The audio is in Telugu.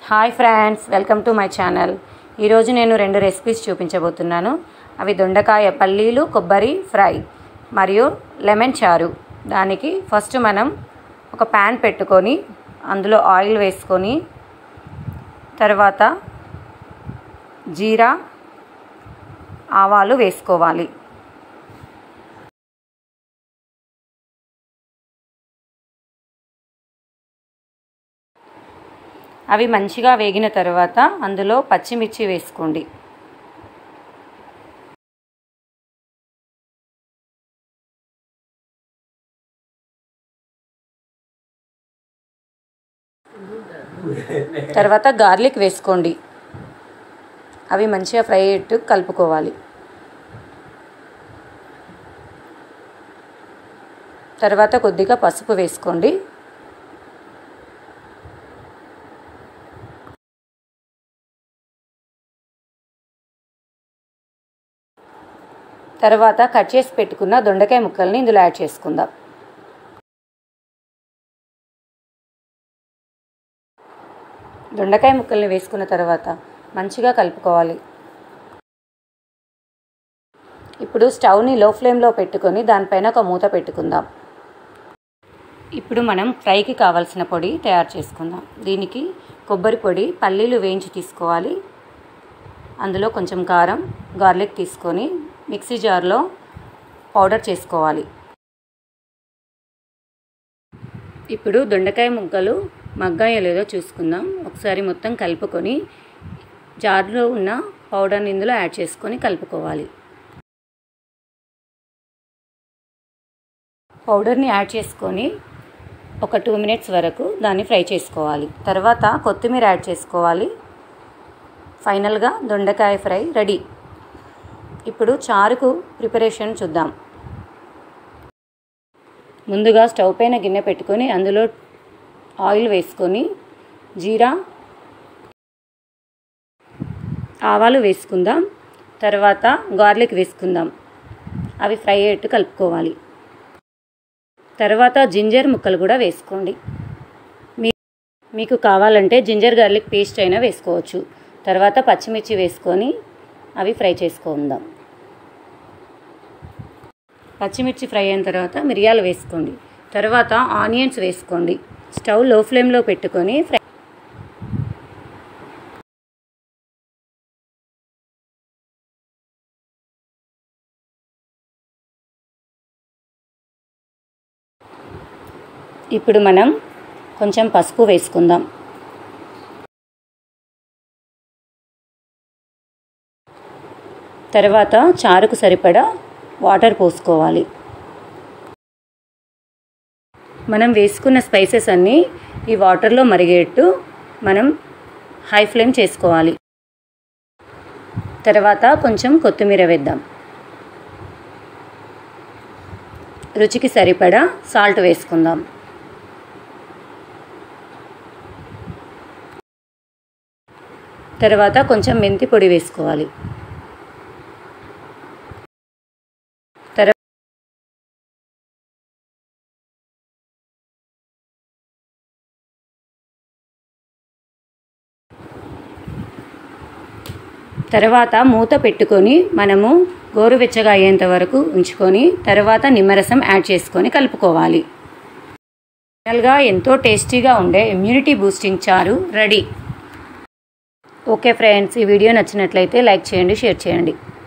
hi friends welcome to my channel ఈరోజు నేను రెండు రెసిపీస్ చూపించబోతున్నాను అవి దొండకాయ పల్లీలు కొబ్బరి ఫ్రై మరియు లెమన్ చారు దానికి ఫస్ట్ మనం ఒక ప్యాన్ పెట్టుకొని అందులో ఆయిల్ వేసుకొని తర్వాత జీరా ఆవాలు వేసుకోవాలి అవి మంచిగా వేగిన తర్వాత అందులో పచ్చిమిర్చి వేసుకోండి తర్వాత గార్లిక్ వేసుకోండి అవి మంచిగా ఫ్రై అయ్యేట్టు కలుపుకోవాలి తర్వాత కొద్దిగా పసుపు వేసుకోండి తర్వాత కట్ చేసి పెట్టుకున్న దొండకాయ ముక్కల్ని ఇందులో యాడ్ చేసుకుందాం దొండకాయ ముక్కల్ని వేసుకున్న తర్వాత మంచిగా కలుపుకోవాలి ఇప్పుడు స్టవ్ని లో ఫ్లేమ్లో పెట్టుకొని దానిపైన ఒక మూత పెట్టుకుందాం ఇప్పుడు మనం ఫ్రైకి కావాల్సిన పొడి తయారు చేసుకుందాం దీనికి కొబ్బరి పొడి పల్లీలు వేయించి తీసుకోవాలి అందులో కొంచెం కారం గార్లిక్ తీసుకొని మిక్సీ జార్లో పౌడర్ చేసుకోవాలి ఇప్పుడు దొండకాయ ముక్కలు మగ్గాయో లేదో చూసుకుందాం ఒకసారి మొత్తం కలుపుకొని జార్లో ఉన్న పౌడర్ని ఇందులో యాడ్ చేసుకొని కలుపుకోవాలి పౌడర్ని యాడ్ చేసుకొని ఒక టూ మినిట్స్ వరకు దాన్ని ఫ్రై చేసుకోవాలి తర్వాత కొత్తిమీర యాడ్ చేసుకోవాలి ఫైనల్గా దొండకాయ ఫ్రై రెడీ ఇప్పుడు చారుకు ప్రిపరేషన్ చూద్దాం ముందుగా స్టవ్ పైన గిన్నె పెట్టుకొని అందులో ఆయిల్ వేసుకొని జీరా ఆవాలు వేసుకుందాం తర్వాత గార్లిక్ వేసుకుందాం అవి ఫ్రై అయ్యేట్టు కలుపుకోవాలి తర్వాత జింజర్ ముక్కలు కూడా వేసుకోండి మీ మీకు కావాలంటే జింజర్ గార్లిక్ పేస్ట్ అయినా వేసుకోవచ్చు తర్వాత పచ్చిమిర్చి వేసుకొని అవి ఫ్రై చేసుకుందాం పచ్చిమిర్చి ఫ్రై అయిన తర్వాత మిరియాలు వేసుకోండి తర్వాత ఆనియన్స్ వేసుకోండి స్టవ్ లో ఫ్లేమ్లో పెట్టుకొని ఫ్రై ఇప్పుడు మనం కొంచెం పసుపు వేసుకుందాం తర్వాత చారుకు సరిపడా వాటర్ పోసుకోవాలి మనం వేసుకున్న స్పైసెస్ అన్నీ ఈ వాటర్లో మరిగేట్టు మనం హై ఫ్లేమ్ చేసుకోవాలి తర్వాత కొంచెం కొత్తిమీర వేద్దాం రుచికి సరిపడా సాల్ట్ వేసుకుందాం తర్వాత కొంచెం మెంతి పొడి వేసుకోవాలి తర్వాత మూత పెట్టుకొని మనము గోరువెచ్చగా అయ్యేంత వరకు ఉంచుకొని తర్వాత నిమ్మరసం యాడ్ చేసుకొని కలుపుకోవాలి ఫైనల్గా ఎంతో టేస్టీగా ఉండే ఇమ్యూనిటీ బూస్టింగ్ చారు రెడీ ఓకే ఫ్రెండ్స్ ఈ వీడియో నచ్చినట్లయితే లైక్ చేయండి షేర్ చేయండి